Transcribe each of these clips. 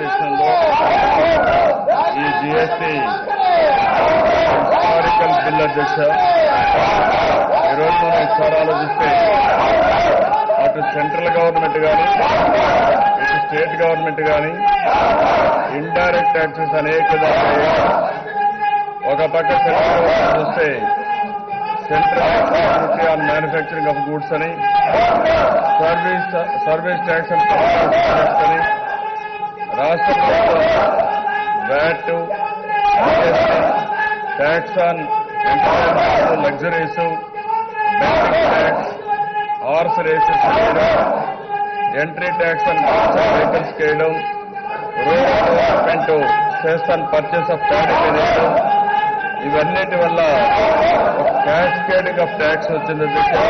సెషన్లో ఈ GST historical bill అధ్యక్ష ఈరోజు మనం ఒకసారి ఆలోచిస్తే అటు సెంట్రల్ గవర్నమెంట్ కానీ ఇటు స్టేట్ గవర్నమెంట్ కానీ ఇండైరెక్ట్ ట్యాక్సెస్ అనేక దాకా ఒక పక్క సెంట్రల్ గవర్నమెంట్ చూస్తే central duty on manufacturing of goods అని service service tax and tax అని రాష్ట్ర ప్రభుత్వం VAT tax on luxuries banking tax horse races entry tax and vehicles చేయడం road development cess and purchase of paddy వేయడం ఇవన్నిటి వల్ల ఒక క్యాస్కేడింగ్ ఆఫ్ ట్యాక్స్ వచ్చింది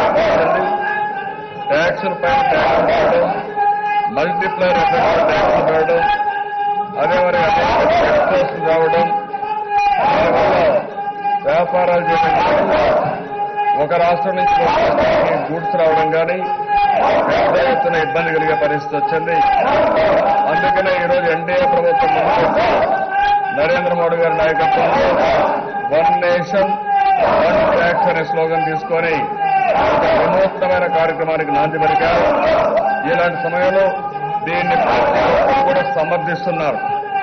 ట్యాక్స్ పైన ట్యాక్స్ పెట్టడం మల్టిప్లైర్ ఎఫెక్ట్ ట్యాక్స్ పెట్టడం అదే మరి ట్యాక్స్ రావడం దానివల్ల వ్యాపారాలు చేయడం ఒక రాష్ట్రం నుంచి ఒక రాష్ట్రానికి గూడ్స్ రావడం కానీ పెద్ద ఎత్తున ఇబ్బంది కలిగే పరిస్థితి వచ్చింది అందుకనే ఈరోజు ఎన్డీఏ ప్రభుత్వం ముందుకొచ్చి నరేంద్ర మోడీ గారి నాయకత్వంలో వన్ నేషన్ వన్ ట్యాక్స్ అనే స్లోగన్ తీసుకొని ఒక వినూత్నమైన కార్యక్రమానికి నాంది పలికారు ఇలాంటి సమయంలో దీన్ని ప్రతి ఒక్కరు కూడా సమర్థిస్తున్నారు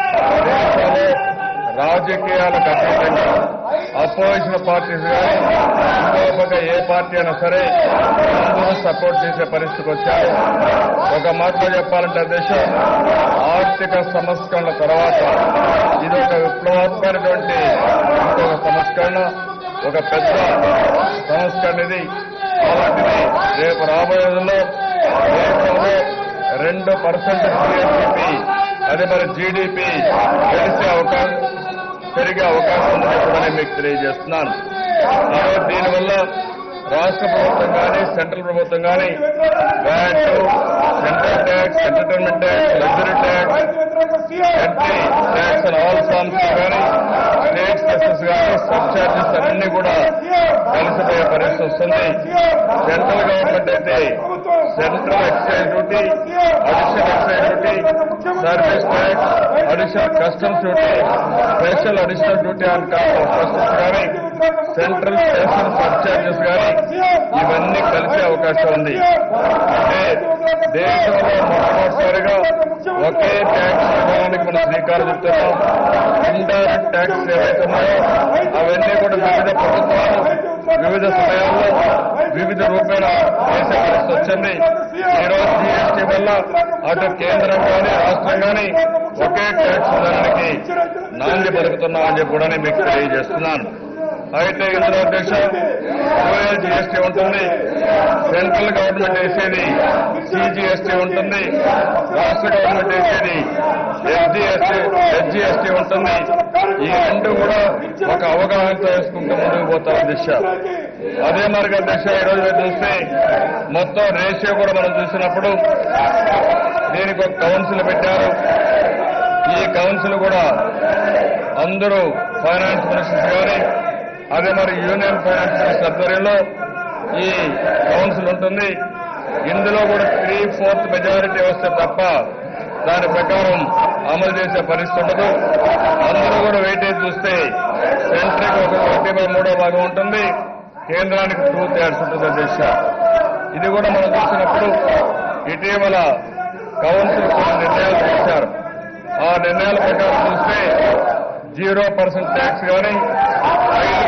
దేశంలో రాజకీయాలకు అతీతంగా అపోజిషన్ పార్టీస్ కానీ ఇంకొక ఏ పార్టీ అయినా సరే అందరూ సపోర్ట్ చేసే పరిస్థితికి వచ్చారు ఒక మాటలో చెప్పాలంటే దేశం ఆర్థిక సంస్కరణల తర్వాత ఇది ఒక విప్లవాత్మకమైనటువంటి ఇంకొక సంస్కరణ ఒక పెద్ద సంస్కరణ ఇది అలాంటిది రేపు రాబోయే రోజుల్లో దేశంలో రెండు పర్సెంట్ జీఎస్డిపి అదే మరి జీడిపి పెరిగే అవకాశం పెరిగే అవకాశం ఉందని కూడా నేను మీకు తెలియజేస్తున్నాను ఈరోజు దీనివల్ల రాష్ట్ర ప్రభుత్వం కానీ సెంట్రల్ ప్రభుత్వం కానీ VAT central tax entertainment tax luxury tax entry tax and all forms కానీ స్టేట్ సెసెస్ కానీ సబ్ చార్జెస్ అన్ని కూడా కలిసిపోయే పరిస్థితి వస్తుంది సెంట్రల్ గవర్నమెంట్ అయితే central excise duty additional excise duty service tax additional customs duty special additional duty on customs కానీ central station sub charges కానీ ఇవన్నీ కలిసే అవకాశం ఉంది అంటే దేశంలో మొట్టమొదటిసారిగా ఒకే ట్యాక్స్ విధానానికి మనం శ్రీకారం చుడుతున్నాం ఇండైరెక్ట్ ట్యాక్స్ ఏవైతే ఉన్నాయో అవన్నీ కూడా వివిధ ప్రభుత్వాలు వివిధ సమయాల్లో వివిధ రూపేణ చేసే పరిస్థితి వచ్చింది ఈ రోజు జీఎస్టీ వల్ల అటు కేంద్రం కానీ రాష్ట్రం కానీ ఒకే ట్యాక్స్ విధానానికి నాంది పలుకుతున్నామని చెప్పి కూడా నేను మీకు తెలియజేస్తున్నాను అయితే ఇందులో అధ్యక్ష యూఎల్ జీఎస్టీ ఉంటుంది సెంట్రల్ గవర్నమెంట్ వేసేది సిజిఎస్టీ ఉంటుంది రాష్ట్ర గవర్నమెంట్ వేసేది ఎస్జిఎస్టీ ఎస్జిఎస్టీ ఉంటుంది ఈ రెండు కూడా ఒక అవగాహనతో వేసుకుంటూ ముందుకు పోతారు దిశ అదే మార్గ దిశ ఈ రోజు మీరు చూస్తే మొత్తం రేషియో కూడా మనం చూసినప్పుడు దీనికి ఒక కౌన్సిల్ పెట్టారు ఈ కౌన్సిల్ కూడా అందరూ ఫైనాన్స్ మినిస్టర్స్ కానీ అదే మరి యూనియన్ ఫైనాన్స్ మినిస్టర్ ఆధ్వర్యంలో ఈ కౌన్సిల్ ఉంటుంది ఇందులో కూడా త్రీ ఫోర్త్ మెజారిటీ వస్తే తప్ప దాని ప్రకారం అమలు చేసే పరిస్థితి ఉండదు అందరూ కూడా వెయిటేజ్ చూస్తే సెంట్రీకి ఒక ఒకటి బై మూడో భాగం ఉంటుంది కేంద్రానికి టూ థర్డ్స్ ఉంటుంది అధ్యక్ష ఇది కూడా మనం చూసినప్పుడు ఇటీవల కౌన్సిల్ కొన్ని నిర్ణయాలు చేశారు ఆ నిర్ణయాల ప్రకారం చూస్తే జీరో పర్సెంట్ ట్యాక్స్ కానీ ఐదు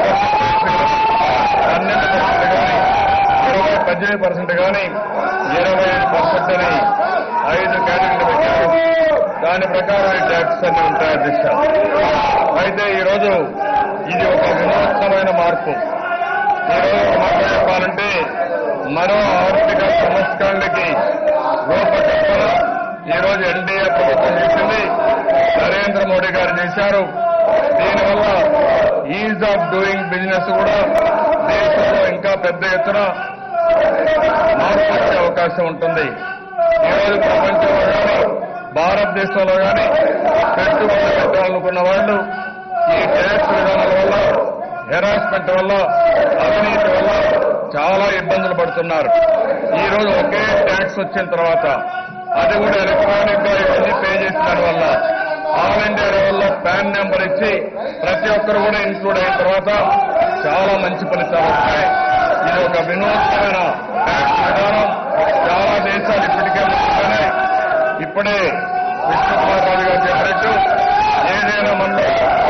పర్సెంట్ ట్యాక్స్ కానీ పన్నెండు పర్సెంట్ కానీ ఇరవై పద్దెనిమిది పర్సెంట్ కానీ ఇరవై ఐదు పర్సెంట్ అని ఐదు కేటగిరీలు పెట్టారు దాని ప్రకారం ఈ ట్యాక్స్ అన్ని ఉంటాయి అధ్యక్ష అయితే ఈరోజు ఇది ఒక వినూత్నమైన మార్పు ఈరోజు ఒక మాట చెప్పాలంటే మరో ఆర్థిక సంస్కరణలకి రూపకల్పన ఈరోజు ఎన్డీఏ ప్రభుత్వం చేసింది నరేంద్ర మోడీ గారు చేశారు దీనివల్ల ఈజ్ ఆఫ్ డూయింగ్ బిజినెస్ కూడా దేశంలో ఇంకా పెద్ద ఎత్తున మార్పు వచ్చే అవకాశం ఉంటుంది ఈరోజు ప్రపంచంలో కానీ భారతదేశంలో కానీ పెట్టుబడులు పెట్టాలనుకున్న వాళ్ళు ఈ ట్యాక్స్ విధానాల వల్ల హెరాస్మెంట్ వల్ల అవినీతి వల్ల చాలా ఇబ్బందులు పడుతున్నారు ఈ రోజు ఒకే ట్యాక్స్ వచ్చిన తర్వాత అది కూడా ఎలక్ట్రానిక్ గా ఇవన్నీ పే చేసిన వల్ల ఆల్ ఇండియా లెవెల్లో ప్యాన్ నెంబర్ ఇచ్చి ప్రతి ఒక్కరు కూడా ఇన్క్లూడ్ అయిన తర్వాత చాలా మంచి ఫలితాలు వస్తాయి ఇది ఒక వినూత్నమైన ట్యాక్స్ విధానం చాలా దేశాలు ఇప్పటికే ముందుగానే ఇప్పుడే విష్ణుకుమార్ రాజు గారు చెప్పినట్టు ఏదైనా మనలో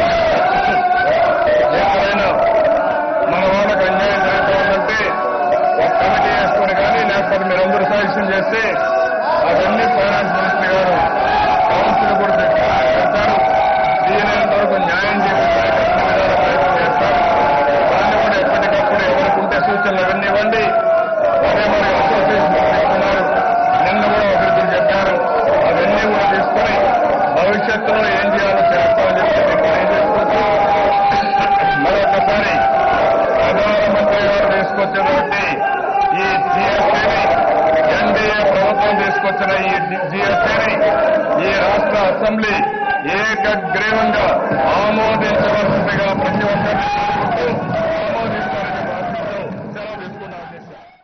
ఎక్కడైనా మన వాళ్ళకి అన్యాయం జరుగుతుందంటే ఒక కమిటీ వేసుకొని కానీ లేకపోతే మీరందరూ సజెషన్ చేస్తే అవన్నీ ఫైనాన్స్ మినిస్టర్ గారు కౌన్సిల్ కూడా పెట్టి- పెడతారు దీని వరకు న్యాయం చేసేందుకు అన్ని విధాల ప్రయత్నం చేస్తారు దాన్ని కూడా ఎప్పటికప్పుడు ఎవరికి ఉంటే సూచనలు అవన్నీ ఇవ్వండి అదే మరి అసోసియేషన్ తీసుకున్నారు నిన్న కూడా ఒకరికి చెప్పారు అవన్నీ కూడా తీసుకొని భవిష్యత్తులో ఏం చేయాలో చేస్తామని చెప్పి మీకు తెలియజేసుకుంటూ మరొకసారి ప్రధానమంత్రి గారు తీసుకొచ్చినటువంటి ఈ జిఎస్టీని ఎన్డీఏ ప్రభుత్వం తీసుకొచ్చిన ఈ జిఎస్టీని ఈ రాష్ట్ర అసెంబ్లీ ఏకగ్రీవంగా ఆమోదించి